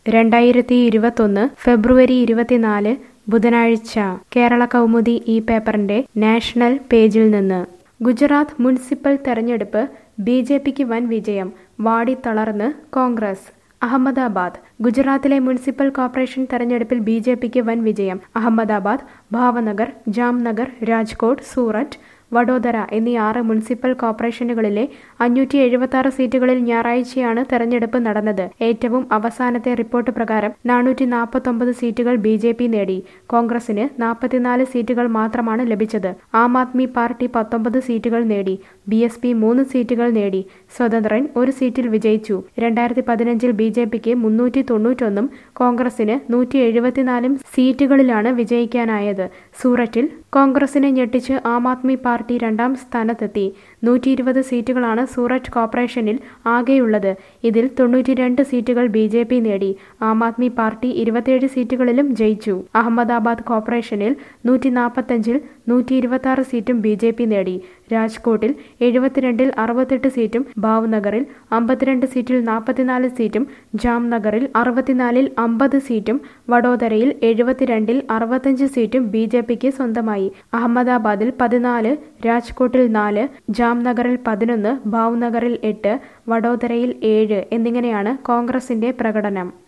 രണ്ടായിരത്തി ഇരുപത്തൊന്ന് ഫെബ്രുവരി ഇരുപത്തിനാല് ബുധനാഴ്ച കേരള കൗമുദി ഈ പേപ്പറിന്റെ നാഷണൽ പേജിൽ നിന്ന് ഗുജറാത്ത് മുനിസിപ്പൽ തെരഞ്ഞെടുപ്പ് ബി ജെ പിക്ക് വൻ വിജയം വാടിത്തളർന്ന് കോൺഗ്രസ് അഹമ്മദാബാദ് ഗുജറാത്തിലെ മുനിസിപ്പൽ കോർപ്പറേഷൻ തെരഞ്ഞെടുപ്പിൽ ബി ജെ പിക്ക് വൻ വിജയം അഹമ്മദാബാദ് ഭാവനഗർ ജാംനഗർ രാജ്കോട്ട് സൂററ്റ് വഡോദര എന്നീ ആറ് മുനിസിപ്പൽ കോർപ്പറേഷനുകളിലെ അഞ്ഞൂറ്റി എഴുപത്തി ആറ് സീറ്റുകളിൽ ഞായറാഴ്ചയാണ് തെരഞ്ഞെടുപ്പ് നടന്നത് ഏറ്റവും അവസാനത്തെ റിപ്പോർട്ട് പ്രകാരം നാനൂറ്റി നാൽപ്പത്തൊമ്പത് സീറ്റുകൾ ബി ജെ പി നേടി കോൺഗ്രസിന് നാൽപ്പത്തിനാല് സീറ്റുകൾ മാത്രമാണ് ലഭിച്ചത് ആം ആദ്മി പാർട്ടി പത്തൊമ്പത് സീറ്റുകൾ നേടി ബി എസ് പി മൂന്ന് സീറ്റുകൾ നേടി സ്വതന്ത്രൻ ഒരു സീറ്റിൽ വിജയിച്ചു രണ്ടായിരത്തി പതിനഞ്ചിൽ ബി ജെ പിക്ക് മുന്നൂറ്റി തൊണ്ണൂറ്റൊന്നും കോൺഗ്രസിന് നൂറ്റി എഴുപത്തിനാലും സീറ്റുകളിലാണ് വിജയിക്കാനായത് സൂററ്റിൽ കോൺഗ്രസിനെ ഞെട്ടിച്ച് ആം ആദ്മി പാർട്ടി രണ്ടാം സ്ഥാനത്തെത്തി നൂറ്റി ഇരുപത് സീറ്റുകളാണ് സൂററ്റ് കോർപ്പറേഷനിൽ ആകെയുള്ളത് ഇതിൽ തൊണ്ണൂറ്റിരണ്ട് സീറ്റുകൾ ബി ജെ പി നേടി ആം ആദ്മി പാർട്ടി ഇരുപത്തിയേഴ് സീറ്റുകളിലും ജയിച്ചു അഹമ്മദാബാദ് കോർപ്പറേഷനിൽ നൂറ്റി നാൽപ്പത്തഞ്ചിൽ നൂറ്റി ഇരുപത്തി ആറ് സീറ്റും ബി ജെ പി നേടി രാജ്കോട്ടിൽ എഴുപത്തിരണ്ടിൽ അറുപത്തെട്ട് സീറ്റും ഭാവ്നഗറിൽ അമ്പത്തിരണ്ട് സീറ്റിൽ നാൽപ്പത്തിനാല് സീറ്റും ജാംനഗറിൽ അറുപത്തിനാലിൽ അമ്പത് സീറ്റും വഡോദരയിൽ എഴുപത്തിരണ്ടിൽ അറുപത്തഞ്ച് സീറ്റും ബി ജെ പിക്ക് സ്വന്തമായി അഹമ്മദാബാദിൽ പതിനാല് രാജ്കോട്ടിൽ നാല് ജാംനഗറിൽ പതിനൊന്ന് ഭാവ്നഗറിൽ എട്ട് വഡോദരയിൽ ഏഴ് എന്നിങ്ങനെയാണ് കോൺഗ്രസിന്റെ പ്രകടനം